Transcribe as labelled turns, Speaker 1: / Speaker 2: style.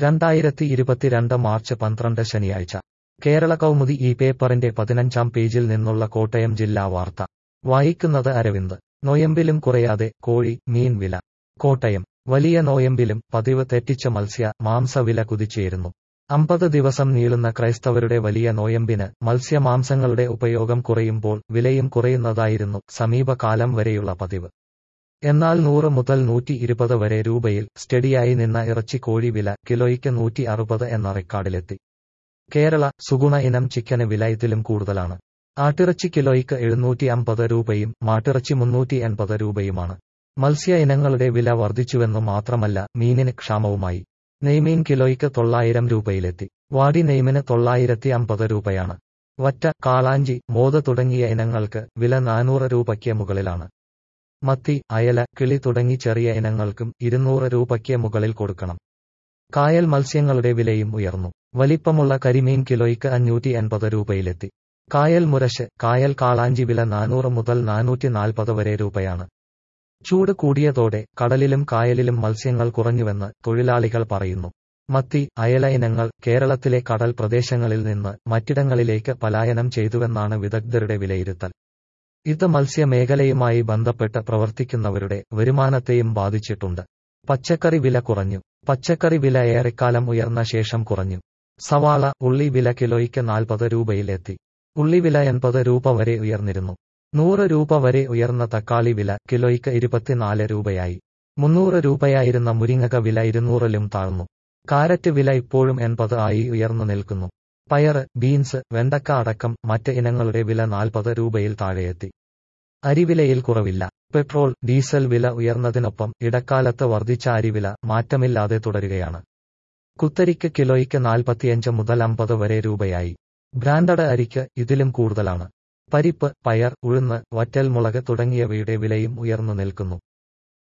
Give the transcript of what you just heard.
Speaker 1: രണ്ടായിരത്തി ഇരുപത്തിരണ്ട് മാർച്ച് പന്ത്രണ്ട് ശനിയാഴ്ച കേരള കൗമുദി ഈ പേപ്പറിന്റെ പതിനഞ്ചാം പേജിൽ നിന്നുള്ള കോട്ടയം ജില്ലാ വാർത്ത വായിക്കുന്നത് അരവിന്ദ് നോയമ്പിലും കുറയാതെ കോഴി മീൻ വില കോട്ടയം വലിയ നോയമ്പിലും പതിവ് തെറ്റിച്ച മത്സ്യ മാംസവില കുതിച്ചുയരുന്നു അമ്പത് ദിവസം നീളുന്ന ക്രൈസ്തവരുടെ വലിയ നോയമ്പിന് മത്സ്യമാംസങ്ങളുടെ ഉപയോഗം കുറയുമ്പോൾ വിലയും കുറയുന്നതായിരുന്നു സമീപകാലം വരെയുള്ള പതിവ് എന്നാൽ നൂറ് മുതൽ നൂറ്റി ഇരുപത് വരെ രൂപയിൽ സ്റ്റഡിയായി നിന്ന ഇറച്ചി കോഴി വില കിലോയ്ക്ക് നൂറ്റി അറുപത് എന്ന റെക്കോർഡിലെത്തി കേരള സുഗുണ ഇനം ചിക്കന് വില ഇതിലും കൂടുതലാണ് ആട്ടിറച്ചി കിലോയ്ക്ക് എഴുന്നൂറ്റി അമ്പത് രൂപയും മാട്ടിറച്ചി മുന്നൂറ്റി എൺപത് രൂപയുമാണ് മത്സ്യ ഇനങ്ങളുടെ വില വർദ്ധിച്ചുവെന്നു മാത്രമല്ല മീനിന് ക്ഷാമവുമായി നെയ്മീൻ കിലോയ്ക്ക് തൊള്ളായിരം രൂപയിലെത്തി വാടി നെയ്മിന് തൊള്ളായിരത്തി അമ്പത് രൂപയാണ് വറ്റ കാളാഞ്ചി മോത തുടങ്ങിയ ഇനങ്ങൾക്ക് വില നാനൂറ് രൂപയ്ക്ക് മുകളിലാണ് മത്തി അയല കിളി തുടങ്ങി ചെറിയ ഇനങ്ങൾക്കും ഇരുന്നൂറ് രൂപയ്ക്ക് മുകളിൽ കൊടുക്കണം കായൽ മത്സ്യങ്ങളുടെ വിലയും ഉയർന്നു വലിപ്പമുള്ള കരിമീൻ കിലോയ്ക്ക് അഞ്ഞൂറ്റി എൺപത് രൂപയിലെത്തി കായൽ മുരശ് കായൽ കാളാഞ്ചി വില നാനൂറ് മുതൽ നാനൂറ്റി നാൽപ്പത് വരെ രൂപയാണ് ചൂട് കൂടിയതോടെ കടലിലും കായലിലും മത്സ്യങ്ങൾ കുറഞ്ഞുവെന്ന് തൊഴിലാളികൾ പറയുന്നു മത്തി അയല ഇനങ്ങൾ കേരളത്തിലെ കടൽ പ്രദേശങ്ങളിൽ നിന്ന് മറ്റിടങ്ങളിലേക്ക് പലായനം ചെയ്തുവെന്നാണ് വിദഗ്ധരുടെ വിലയിരുത്തൽ ഇത് മത്സ്യമേഖലയുമായി ബന്ധപ്പെട്ട് പ്രവർത്തിക്കുന്നവരുടെ വരുമാനത്തെയും ബാധിച്ചിട്ടുണ്ട് പച്ചക്കറി വില കുറഞ്ഞു പച്ചക്കറി വില ഏറെക്കാലം ഉയർന്ന ശേഷം കുറഞ്ഞു സവാള ഉള്ളി വില കിലോയ്ക്ക് നാൽപ്പത് രൂപയിലെത്തി ഉള്ളി വില എൺപത് രൂപ വരെ ഉയർന്നിരുന്നു നൂറ് രൂപ വരെ ഉയർന്ന തക്കാളി വില കിലോയ്ക്ക് ഇരുപത്തിനാല് രൂപയായി മുന്നൂറ് രൂപയായിരുന്ന മുരിങ്ങക വില ഇരുന്നൂറിലും താഴ്ന്നു കാരറ്റ് വില ഇപ്പോഴും എൺപത് ആയി ഉയർന്നു നിൽക്കുന്നു പയറ് ബീൻസ് വെണ്ടക്ക അടക്കം മറ്റ് ഇനങ്ങളുടെ വില നാൽപ്പത് രൂപയിൽ താഴെയെത്തി അരിവിലയിൽ കുറവില്ല പെട്രോൾ ഡീസൽ വില ഉയർന്നതിനൊപ്പം ഇടക്കാലത്ത് വർദ്ധിച്ച അരിവില മാറ്റമില്ലാതെ തുടരുകയാണ് കുത്തരിക്ക് കിലോയ്ക്ക് നാൽപ്പത്തിയഞ്ച് മുതൽ അമ്പത് വരെ രൂപയായി ബ്രാൻഡഡ് അരിക്ക് ഇതിലും കൂടുതലാണ് പരിപ്പ് പയർ ഉഴുന്ന് വറ്റൽ മുളക് തുടങ്ങിയവയുടെ വിലയും ഉയർന്നു നിൽക്കുന്നു